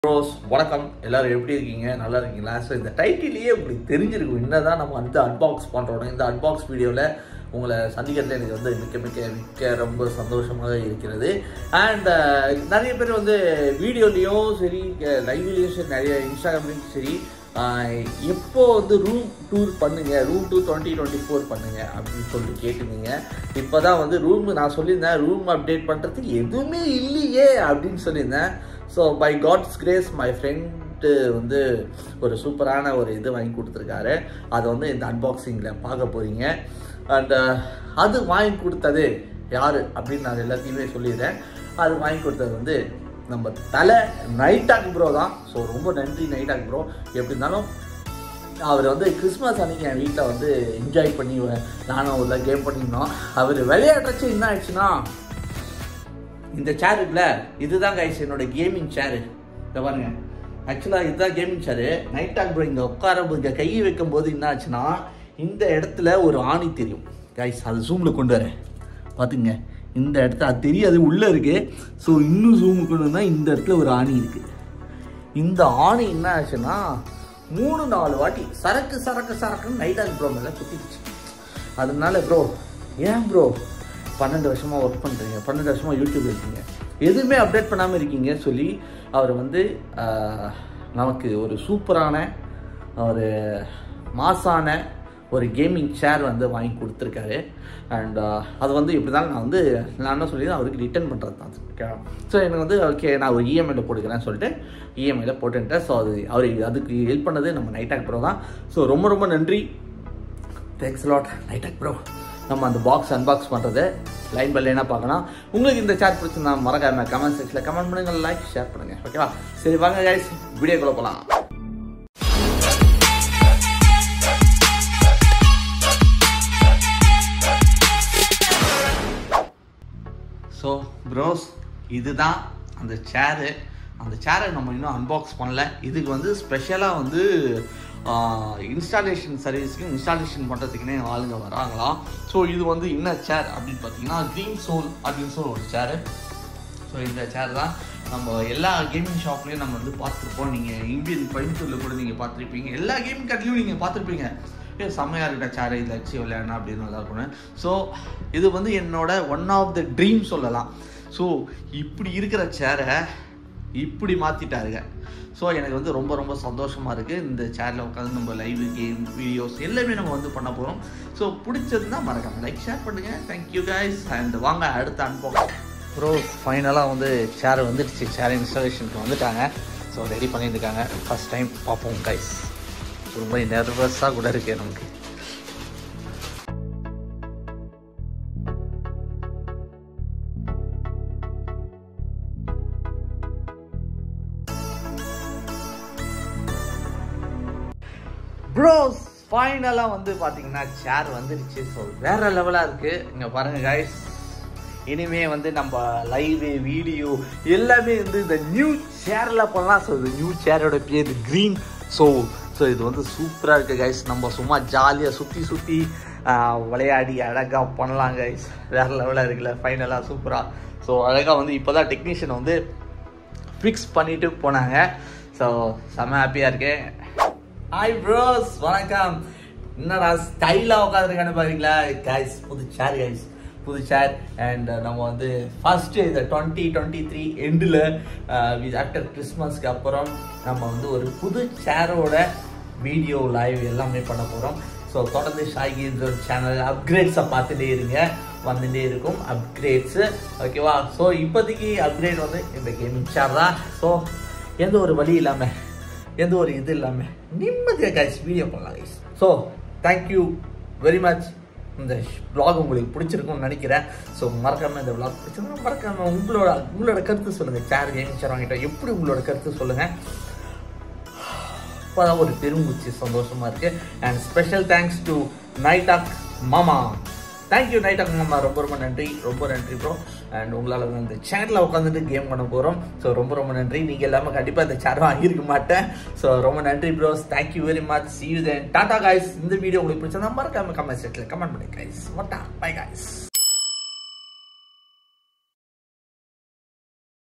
pros வணக்கம் எல்லாரும் எப்படி இருக்கீங்க நல்லா இருக்கீங்களா ஸோ இந்த டைட்டிலேயே உங்களுக்கு தெரிஞ்சிருக்கும் என்னதான் நம்ம வந்து அன்பாக்ஸ் பண்ணுறோம் இந்த அன்பாக்ஸ் வீடியோவில் உங்களை சந்திக்கிறதுல எனக்கு வந்து மிக்க மிக்க மிக்க ரொம்ப சந்தோஷமாக இருக்கிறது அண்ட் நிறைய பேர் வந்து வீடியோலேயும் சரி லைவ்லேயும் சரி நிறைய இன்ஸ்டாகிராம்லேயும் சரி ஆஹ், எப்போ வந்து ரூம் டூர் பண்ணுங்க room tour twenty twenty four பண்ணுங்க அப்படின்னு சொல்லிட்டு கேட்டிருந்தீங்க இப்போ தான் வந்து ரூம் நான் சொல்லியிருந்தேன் ரூம் அப்டேட் பண்ணுறதுக்கு எதுவுமே இல்லையே அப்படின்னு சொல்லியிருந்தேன் so by God's grace my friend வந்து ஒரு சூப்பரான ஒரு இது வாங்கி கொடுத்துருக்காரு அதை வந்து இந்த அன்பாக்சிங்கில் பார்க்க போகிறீங்க அண்ட் அது வாங்கி கொடுத்தது யார் அப்படின்னு நான் எல்லாத்தையுமே சொல்லிடுறேன் அது வாங்கி கொடுத்தது வந்து நம்ம தலை நைட்டாக் ப்ரோ தான் ஸோ ரொம்ப நன்றி நைட்டாக் ப்ரோ எப்படி இருந்தாலும் அவர் வந்து கிறிஸ்மஸ் அன்னைக்கு என் வீட்டில் வந்து என்ஜாய் பண்ணி நானும் ஒரு கேம் பண்ணியிருந்தோம் அவர் விளையாடுறச்சு என்ன ஆயிடுச்சுன்னா இந்த சேர் இருக்குல்ல இதுதான் கைஸ் என்னோட கேமிங் சேரு இதை பாருங்க ஆக்சுவலாக இதுதான் gaming chair Night Hawk bro இங்கே உட்கார இங்கே கை வைக்கும் போது என்ன ஆச்சுன்னா இந்த இடத்துல ஒரு ஆணி தெரியும் கைஸ் அது ஜூமில் கொண்டு வரேன் பார்த்துங்க இந்த இடத்துல அது தெரியாது உள்ளே இருக்கு ஸோ இன்னும் ஜூமு கொண்டு வந்தால் இந்த இடத்துல ஒரு ஆணி இருக்குது இந்த ஆணி என்ன ஆச்சுன்னா மூணு நாலு வாட்டி சரக்கு சரக்கு சரக்குன்னு நைட் டாக் ப்ரோ மேலே குத்திடுச்சு அதனால ப்ரோ ஏன் ப்ரோ பன்னெண்டு வருஷமாக ஒர்க் பண்ணுறீங்க பன்னெண்டு வருஷமாக யூடியூப் இருக்கீங்க எதுவுமே அப்டேட் பண்ணாமல் இருக்கீங்க சொல்லி அவர் வந்து ஆஹ், நமக்கு ஒரு சூப்பரான ஒரு மாசான ஒரு கேமிங் சேர் வந்து வாங்கி கொடுத்துருக்காரு அண்ட் அது வந்து இப்படி தான் நான் வந்து நான் என்ன சொல்லி அவருக்கு ரிட்டர்ன் பண்ணுறது தான் ஓகே ஸோ எனக்கு வந்து ஓகே நான் ஒரு இஎம்ஐயில் போட்டுக்கிறேன்னு சொல்லிட்டு இஎம்ஐயில் போட்டுட்டேன் ஸோ அது அவர் அதுக்கு ஹெல்ப் பண்ணது நம்ம நைட் ஆக் ப்ரோ தான் ஸோ ரொம்ப ரொம்ப நன்றி thanks lot Night Hawk bro நம்ம அந்த பாக்ஸ் அன்பாக்ஸ் பண்ணுறது லைன் பை லைனாக பார்க்கலாம் உங்களுக்கு இந்த சேட் பிடிச்சிருந்தா மறக்காம கமெண்ட் செக்ஷனில் கமெண்ட் பண்ணுங்க லைக் ஷேர் பண்ணுங்க ஓகேவா சரி வாங்க கைஸ் வீடியோக்குள்ள போகலாம் ஸோ ப்ரோஸ் இதுதான் அந்த சேரு அந்த சேரை நம்ம இன்னும் அன்பாக்ஸ் பண்ணல இதுக்கு வந்து ஸ்பெஷலாக வந்து இன்ஸ்டாலேஷன் சர்வீஸ்க்கு இன்ஸ்டாலேஷன் பண்ணுறதுக்குனே ஆளுங்க வராங்களாம் ஸோ இது வந்து என்ன சேர் அப்படின்னு பார்த்தீங்கன்னா க்ரீன் சோல் அப்படின்னு சொல்லி ஒரு சேரு ஸோ இந்த சேர் தான் நம்ம எல்லா கேமிங் ஷாப்லேயும் நம்ம வந்து பார்த்துருப்போம் நீங்கள் இந்தியன் கோயம்புத்தூரில் கூட நீங்கள் பார்த்துருப்பீங்க எல்லா கேமிங் கட்லையும் நீங்கள் பார்த்துருப்பீங்க ஏ செம்மையாக இருக்கிற சேரை இதில் வச்சு விளையாடணும் அப்படின்னு நல்லா இருக்கணும் ஸோ இது வந்து என்னோட ஒன் ஆஃப் த ட்ரீம் சொல்லலாம் ஸோ இப்படி இருக்கிற சேரை இப்படி மாற்றிட்டாருங்க ஸோ எனக்கு வந்து ரொம்ப ரொம்ப சந்தோஷமாக இருக்குது இந்த சேரில் உட்காந்து நம்ம லைவ் கேம் வீடியோஸ் எல்லாமே நம்ம வந்து பண்ண போகிறோம் ஸோ பிடிச்சதுன்னா மறக்காம லைக் ஷேர் பண்ணுங்கள் தேங்க்யூ கைஸ் அண்ட் வாங்க அடுத்த அன்பாக்ஸ் ப்ரோ ஃபைனலாக வந்து சேர் வந்துடுச்சு சேர் இன்ஸ்டாலேஷனுக்கு வந்துட்டாங்க ஸோ ரெடி பண்ணியிருக்காங்க ஃபஸ்ட் டைம் பார்ப்போம் கைஸ் ரொம்ப நர்வஸாக கூட இருக்கு நமக்கு ப்ரோஸ் ஃபைனலாக வந்து பார்த்தீங்கன்னா சேர் வந்துருச்சு ஸோ வேற லெவலாக இருக்குது இங்கே பாருங்க கைஸ் இனிமே வந்து நம்ம லைவ் வீடியோ எல்லாமே வந்து இந்த நியூ சேரில் பண்ணலாம் ஸோ இந்த நியூ சேரோட பேர் க்ரீன் ஸோ ஸோ இது வந்து சூப்பராக இருக்குது கைஸ் நம்ம சும்மா ஜாலியாக சுற்றி சுற்றி விளையாடி அழகாக பண்ணலாம் கைஸ் வேறு லெவலாக இருக்குல்ல ஃபைனலாக சூப்பராக ஸோ அழகாக வந்து இப்போ தான் டெக்னீஷியன் வந்து ஃபிக்ஸ் பண்ணிட்டு போனாங்க ஸோ செம்ம ஹாப்பியாக இருக்கேன் ஹாய் ப்ரோஸ் வணக்கம் என்னடா ஸ்டைலாக உட்காந்துருக்கானு பாருங்களா கைஸ் புது சேர் கைஸ் புது சேர் அண்ட் நம்ம வந்து ஃபர்ஸ்ட்டு இந்த டுவெண்ட்டி டுவெண்ட்டி த்ரீ எண்டில் ஆஃப்டர் கிறிஸ்மஸ்க்கு அப்புறம் நம்ம வந்து ஒரு புது சேரோட வீடியோ லைவ் எல்லாமே பண்ண போகிறோம் ஸோ தொடர்ந்து ஷாகி சேனல் அப்கிரேட்ஸை பார்த்துட்டே இருங்க வந்துட்டே இருக்கும் அப்கிரேட்ஸு ஓகேவா ஸோ இப்போதைக்கு அப்கிரேட் வந்து இந்த கேமிங் சேர் தான் ஸோ எந்த ஒரு வழி இல்லாமல் எந்த ஒரு இது இல்லாமல் நிம்மதியாக கைஸ் வீடியோ பண்ணலாம் guys so thank you very much இந்த vlog உங்களுக்கு பிடிச்சிருக்கும்னு நினைக்கிறேன் ஸோ மறக்காம இந்த vlog பிடிச்சிருந்தா மறக்காம உங்களோட உங்களோட கருத்து சொல்லுங்கள் சேர் கேமிங் சேர் வாங்கிட்டா எப்படி உங்களோட கருத்து சொல்லுங்கள் இப்போதான் ஒரு பெரும்பூச்சி சந்தோஷமா இருக்கு and special thanks to Night Hawk மாமா தேங்க்யூ நைட் ஆக் மாமா ரொம்ப ரொம்ப நன்றி ரொம்ப நன்றி ப்ரோ அண்ட் உங்களால் வந்து இந்த சேரில் உட்காந்துட்டு கேம் பண்ண போகிறோம் ஸோ ரொம்ப ரொம்ப நன்றி நீங்கள் எல்லாமே கண்டிப்பாக இந்த சேர் வாங்கியிருக்க மாட்டேன் ஸோ ரொம்ப நன்றி bros thank you very much see you then tata guys இந்த வீடியோ உங்களுக்கு பிடிச்சதா மறக்காம கமெண்ட் செக்ஷனில் கமெண்ட் பண்ணுங்க கைஸ் மட்டா பை காய்ஸ்